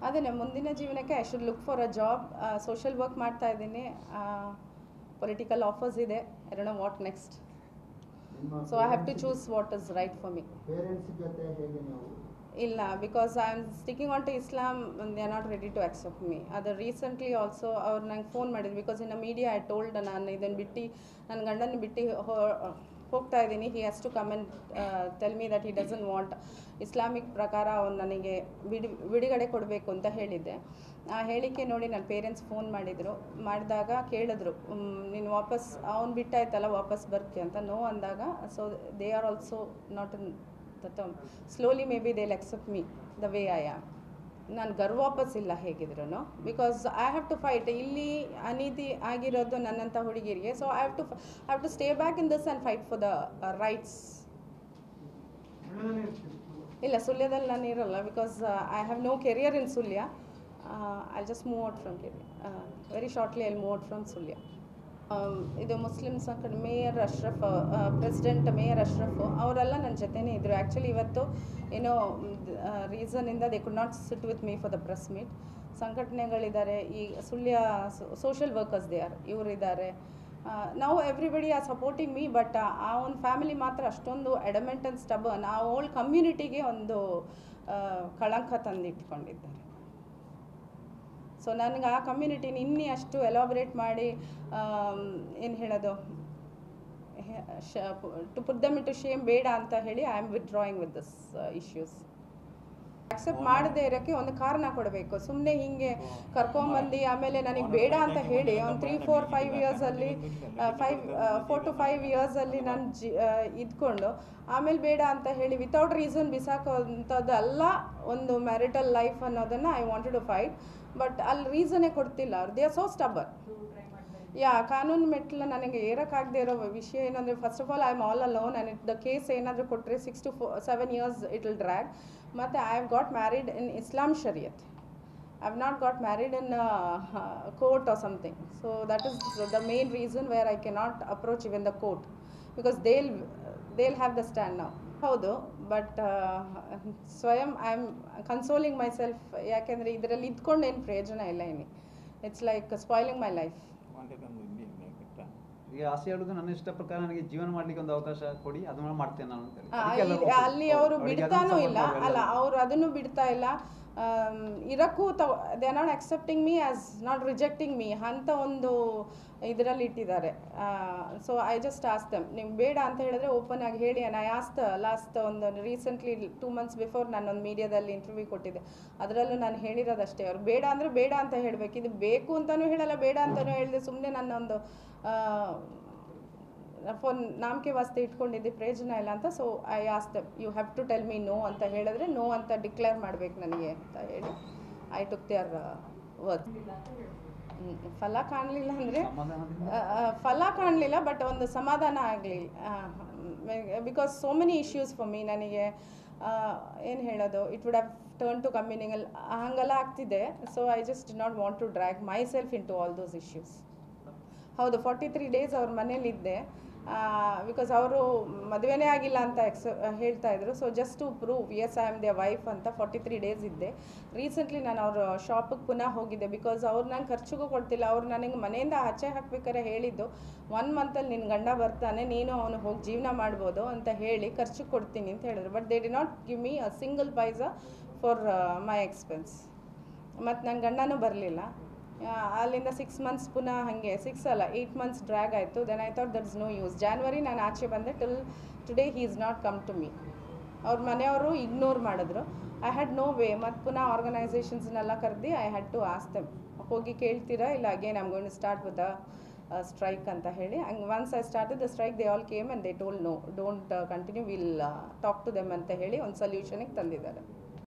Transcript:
ಅದೇ ಮುಂದಿನ ಜೀವನಕ್ಕೆ I should look for a job social work ಮಾಡ್ತಾ ಇದ್ದೀನಿ ಪೊಲಿಟಿಕಲ್ ಆಫರ್ಸ್ ಇದೆ I don't know what next ನಿಮ್ಮ so I have to choose what is right for me parents ಜೊತೆ ಹೇಗೆ ನೀವು ಇಲ್ಲ because I am sticking on to Islam they are not ready to accept me ಅದು recently also ಅವ್ರು ನಂಗೆ phone ಮಾಡಿದ್ರು because in media I told ನಾನು ಇದನ್ನು ಬಿಟ್ಟು ನನ್ನ ಗಂಡನ ಬಿಟ್ಟು ಹೋ- ಹೋಗ್ತಾ ಇದ್ದೀನಿ he has to come and tell me that he doesn't want Islamic ಪ್ರಕಾರ ಅವ್ನು ನನಗೆ ಬಿಡಿ ಬಿಡುಗಡೆ ಕೊಡಬೇಕು ಅಂತ ಹೇಳಿದ್ದೆ ಆ ಹೇಳಿಕೆ ನೋಡಿ ನನ್ನ ಪೇರೆಂಟ್ಸ್ ಫೋನ್ ಮಾಡಿದರು ಮಾಡಿದಾಗ ಕೇಳಿದ್ರು ನೀನು ವಾಪಸ್ ಅವ್ನು ಬಿಟ್ಟಾಯ್ತಲ್ಲ ವಾಪಸ್ ಬರ್ತೀಯ ಅಂತ ನೋ ಅಂದಾಗ so they are also not in the term slowly may be they'll accept me the way I am ನಾನು ಗರ್ವ ವಾಪಸ್ ಇಲ್ಲ ಹೇಗಿದ್ರು because I have to fight ಇಲ್ಲಿ ಅನೀತಿ ಆಗಿರೋದು ನನ್ನಂಥ ಹುಡುಗಿರಿಗೆ so I have to I have to stay back in this and fight for the rights ಇಲ್ಲ ಸುಳ್ಯದಲ್ಲಿ ನಾನು ಇರಲ್ಲ because I have no career in Sullia I just move out from career very shortly I move out from Sullia Um, ಇದು Muslim ಸಂಘಟನೆ mayor Ashraf president mayor Ashraf ಅವರೆಲ್ಲ ನನ್ನ ಜೊತೆನೇ ಇದ್ದರು ಆ್ಯಕ್ಚುಲಿ ಇವತ್ತು ಏನೋ ರೀಸನಿಂದ they could not sit with me for the press meet ಸಂಘಟನೆಗಳಿದ್ದಾರೆ ಈ Sullia social workers they are ಇವರಿದ್ದಾರೆ ನಾವು everybody are supporting me but ಆ ಒಂದು ಫ್ಯಾಮಿಲಿ ಮಾತ್ರ ಅಷ್ಟೊಂದು ಎಡಮೆಂಟ್ ಆ್ಯಂಡ್ ಸ್ಟಬನ್ ಆ ಓಲ್ಡ್ ಕಮ್ಯುನಿಟಿಗೆ ಒಂದು ಆ, ಕಳಂಕ ತಂದಿಟ್ಕೊಂಡಿದ್ದಾರೆ ಸೊ ನನಗೆ ಆ ಕಮ್ಯುನಿಟಿನ ಇನ್ನೂ ಅಷ್ಟು ಎಲಾಬ್ರೇಟ್ ಮಾಡಿ ಏನು ಹೇಳೋದು to put them to shame ಬೇಡ ಅಂತ ಹೇಳಿ I am withdrawing with this issues accept ಮಾಡದೇ ಇರೋಕ್ಕೆ ಒಂದು ಕಾರಣ ಕೊಡಬೇಕು ಸುಮ್ಮನೆ ಹಿಂಗೆ ಕರ್ಕೊಂಬಂದು ಆಮೇಲೆ ನನಗೆ ಬೇಡ ಅಂತ ಹೇಳಿ ಒಂದು ತ್ರೀ ಫೋರ್ ಫೈವ್ ಇಯರ್ಸಲ್ಲಿ ಫೈವ್ ಫೋರ್ ಟು ಫೈವ್ ಇಯರ್ಸಲ್ಲಿ ನಾನು ಜಿ ಆ, ಇದ್ಕೊಂಡು ಆಮೇಲೆ ಬೇಡ ಅಂತ ಹೇಳಿ ವಿತೌಟ್ ರೀಸನ್ ಬಿಸಾಕೋಂಥದ್ದು ಅಲ್ಲ ಒಂದು ಮ್ಯಾರಿಟಲ್ ಲೈಫ್ ಅನ್ನೋದನ್ನು I wanted to fight but ಅಲ್ಲಿ ರೀಸನ್ನೇ ಕೊಡ್ತಿಲ್ಲ ಅವ್ರು ದೇ ಆರ್ ಸೋ ಸ್ಟಬರ್ ಯಾ ಕಾನೂನು ಮೆಟ್ಲು ನನಗೆ ಏರೋಕ್ಕಾಗದೇ ಇರೋ ವಿಷಯ ಏನಂದರೆ first of all I am all alone and the case ಏನಾದರೂ ಕೊಟ್ಟರೆ six two four seven years it will drag ಮತ್ತು I have got married in Islam ಶರಿಯತ್ I have not got married in court or something so that is the main reason where I can not approach even the court because they'll they'll have the stand ನಾವು ಹೌದು but ಸ್ವಯಂ I am consoling myself ಯಾಕೆಂದರೆ ಇದರಲ್ಲಿ ಇದ್ಕೊಂಡು ಏನು ಪ್ರಯೋಜನ ಇಲ್ಲ ಇನ್ನು it's like spoiling my life ಈಗ ಆಸೆ ಹೇಳುದು ನನ್ನ ಇಷ್ಟ ಪ್ರಕಾರ ನನಗೆ ಜೀವನ ಮಾಡ್ಲಿಕ್ಕೆ ಒಂದು ಅವಕಾಶ ಕೊಡಿ ಅದನ್ನ ಮಾಡ್ತೇನೆ ನಾನು ಅಂತ ಹೇಳಿ. ಆ, ಅದಕ್ಕೆ ಎಲ್ಲರೂ ಇಲ್ಲಿ- ಒಪ್ಪಿದ್ರು. ಅಲ್ಲಿ ಅವರು ಅವರಿಗೆ ಅದನ್ನ ಬಿಡ್ತಾನೂ support ಇಲ್ಲ ಮಾಡುವ ಅಲ್ಲ ಎಲ್ಲರೂ. ಅವ್ರು ಅದನ್ನು ಬಿಡ್ತಾ ಇಲ್ಲ ಆಮ್, ಇರಕ್ಕೂ ತವ they are not accepting me as not rejecting me ಅಂತ ಒಂದು ಇದರಲ್ಲಿ ಇಟ್ಟಿದ್ದಾರೆ ಸೊ ಐ ಜಸ್ಟ್ ಆಸ್ತಮ್ ನಿಮ್ಗೆ ಬೇಡ ಅಂತ ಹೇಳಿದ್ರೆ ಓಪನ್ ಆಗಿ ಹೇಳಿ ಐ ಆಸ್ತ ಲಾಸ್ಟ್ ಒಂದು ರೀಸೆಂಟ್ಲಿ ಟೂ ಮಂತ್ಸ್ ಬಿಫೋರ್ ನಾನೊಂದು ಮೀಡಿಯಾದಲ್ಲಿ ಇಂಟರ್ವ್ಯೂ ಕೊಟ್ಟಿದ್ದೆ ಅದರಲ್ಲೂ ನಾನು ಹೇಳಿರೋದಷ್ಟೇ ಅವ್ರು ಬೇಡ ಅಂದರೆ ಬೇಡ ಅಂತ ಹೇಳಬೇಕು ಇದು ಬೇಕು ಅಂತಲೂ ಹೇಳಲ್ಲ ಬೇಡ ಅಂತಲೂ ಹೇಳಿದೆ ಸುಮ್ಮನೆ ನನ್ನೊಂದು ಫೋನ್ ನಾಮಕೆ ವಾಸ್ತೆ ಇಟ್ಕೊಂಡಿದ್ದೆ ಪ್ರಯೋಜನ ಇಲ್ಲ ಅಂತ so I asked you have to tell me no ಅಂತ ಹೇಳಿದ್ರೆ ನೋ ಅಂತ ಡಿಕ್ಲೇರ್ ಮಾಡಬೇಕು ನನಗೆ ಅಂತ ಹೇಳಿ ಐ ಟುಕ್ ದೇರ್ ವರ್ಕ್ ಫಲ ಕಾಣಲಿಲ್ಲ ಅಂದರೆ ಸಮಾಧಾನದಿಂದ ಫಲ ಕಾಣಲಿಲ್ಲ ಬಟ್ ಒಂದು ಸಮಾಧಾನ ಆಗಲಿಲ್ಲ because so many issues for me ನನಗೆ ಏನು ಹೇಳೋದು it would have turn to communal ಹಂಗೆಲ್ಲ ಆಗ್ತಿದೆ so I just not want to drag myself into all those issues ಹೌದು ಫಾರ್ಟಿ ತ್ರೀ ಡೇಸ್ ಅವ್ರ ಮನೇಲಿದ್ದೆ ಬಿಕಾಸ್ ಅವರು ಮದುವೆನೇ ಆಗಿಲ್ಲ ಅಂತ ಎಕ್ಸ್ ಹೇಳ್ತಾ ಇದ್ರು so just to prove as I am the wife ಅಂತ ಫಾರ್ಟಿ ತ್ರೀ ಡೇಸ್ ಇದ್ದೆ ರೀಸೆಂಟ್ಲಿ ನಾನು ಅವ್ರ ಶಾಪಿಗೆ ಪುನಃ ಹೋಗಿದ್ದೆ ಬಿಕಾಸ್ ಅವ್ರು ನಂಗೆ ಖರ್ಚಿಗೂ ಕೊಡ್ತಿಲ್ಲ ಅವ್ರು ನನಗೆ ಮನೆಯಿಂದ ಆಚೆ ಹಾಕ್ಬೇಕಾರೆ ಹೇಳಿದ್ದು ಒನ್ ಮಂತಲ್ಲಿ ನಿನ್ನ ಗಂಡ ಬರ್ತಾನೆ ನೀನು ಅವನು ಹೋಗಿ ಜೀವನ ಮಾಡ್ಬೋದು ಅಂತ ಹೇಳಿ ಖರ್ಚಿಗೆ ಕೊಡ್ತೀನಿ ಅಂತ ಹೇಳಿದ್ರು but they did not give me a single paisa for my expense ಮತ್ತು ನನ್ನ ಗಂಡನೂ ಬರಲಿಲ್ಲ ಅಲ್ಲಿಂದ ಸಿಕ್ಸ್ ಮಂತ್ಸ್ ಪುನಃ ಹಾಗೆ ಸಿಕ್ಸ್ ಅಲ್ಲ ಏಯ್ಟ್ ಮಂತ್ಸ್ ಡ್ರ್ಯಾಗ್ ಆಯಿತು then I thought that's no use January ನಾನು ಆಚೆ ಬಂದೆ till today he is not come to me ಅವ್ರ ಮನೆಯವರು ಇಗ್ನೋರ್ ಮಾಡಿದ್ರು ಐ ಹ್ಯಾಡ್ ನೋ ವೇ ಮತ್ತು ಪುನಃ ಆರ್ಗನೈಸೇಷನ್ಸ್ನೆಲ್ಲ ಕರೆದು I had to ask them ಹೋಗಿ ಕೇಳ್ತೀರಾ ಇಲ್ಲ again I'm going to start with strike ಅಂತ ಹೇಳಿ ಹಂಗೆ once I start the strike they all came and they told no don't continue will talk to them ಅಂತ ಹೇಳಿ ಒಂದು ಸೊಲ್ಯೂಷನಿಗೆ ತಂದಿದ್ದಾರೆ